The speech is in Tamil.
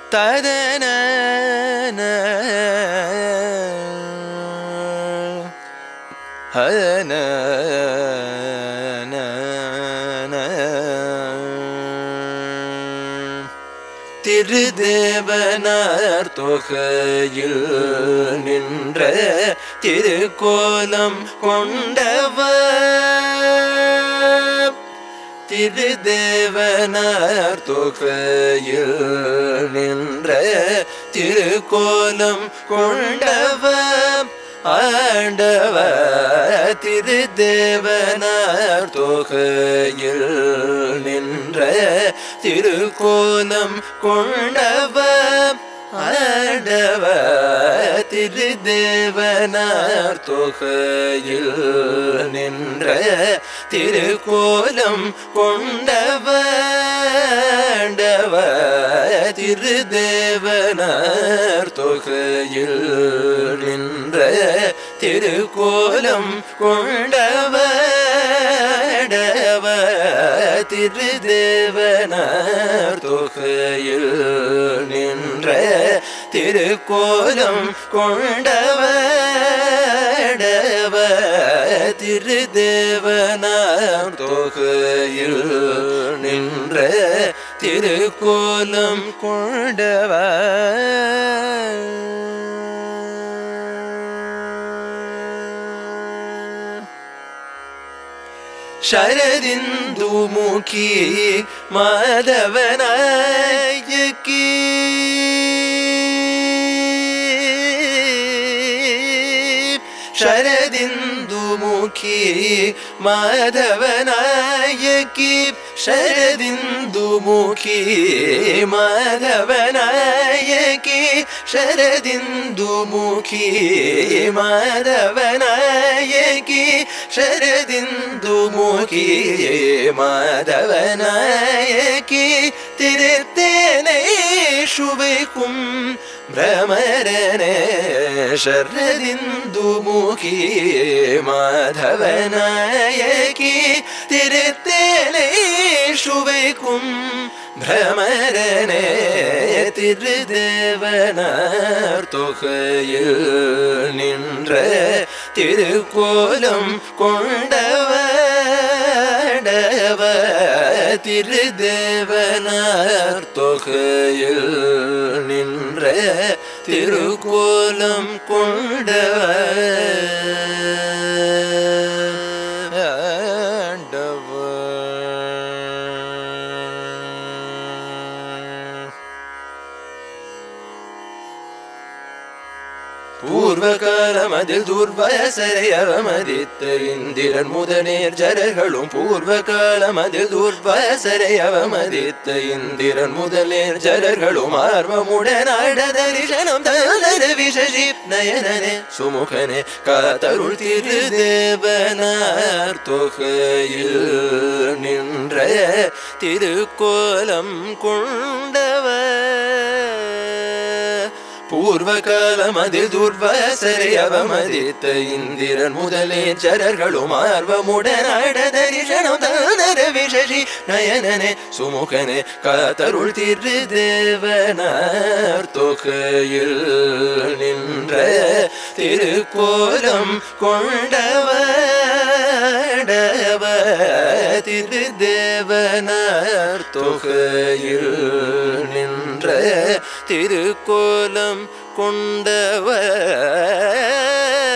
ததன ஹன திருதேவனார் தொகையில் நின்ற திருக்கோலம் கொண்டவர் திருதேவனார் தொகையில் நின்ற திருக்கோலம் கொண்டவர் ஆண்டவ திருதேவனார் தொகையில் நின்ற திருக்கோலம் கொண்டவ ஆண்டவ திருதேவனார் தொகையில் நின்ற திருக்கோலம் கொண்டவண்டவ திருதேவனார் தொகையில் நின்ற திருக்கோலம் கொண்டவடவ திருதேவனார் தொகையில் நின்ற திருக்கோலம் கொண்டவடவ திருதேவனார் தொகையில் நின்ற திருக்கோலம் கொண்டவ ശരദിന്ദുമുഖി മാധവനായകി ശരദിന്ദുമുഖി മാധവനായകി ശരദിന്ദുമുഖി മാധവനായകി ശരദിന്ദുമുഖി മാധവനായകി ശരദിന്ദുമുഖി മാധവനായകി തിരുത്തേനെ ശുഭൈക്കും ഭ്രമരനെ ശരദിന്ദുമുഖി മാധവനായകി തിരുത്തേനെ ശുഭൈക്കും ഭ്രമരനെ திருதேவனார் தொகையில் நின்ற திருக்கோலம் கொண்டவடவ திருதேவனார் தொகையில் நின்ற திருக்கோலம் கொண்டவ பூர்வகாலம் அதில் துர்வசரை அவமதித்த இந்திரன் முதனேர் ஜரர்களும் பூர்வ காலம் அதில் துர்வசரை அவமதித்த இந்திரன் முதலேர் ஜரர்களும் ஆர்வமுடன் ஆடதரிசனம் தந்தர விஷி நயனனே சுமுகனே காத்தருள் திருதேவனார் தொகையில் நின்ற திருக்கோலம் கொண்டவர் பூர்வகாலம் அதில் துர்வசரை அவமதித்த இந்திரன் முதலே சரர்களும் ஆர்வமுடன் ஆடதரிசனம் தந்தர விஷி நயனனே சுமுகனே காத்தருள் திருதேவனார் தொகையில் நின்ற திருக்கோலம் கொண்டவடவ திருதேவனார் தொகையில் நின்ற திருக்கோலம் கொண்டவ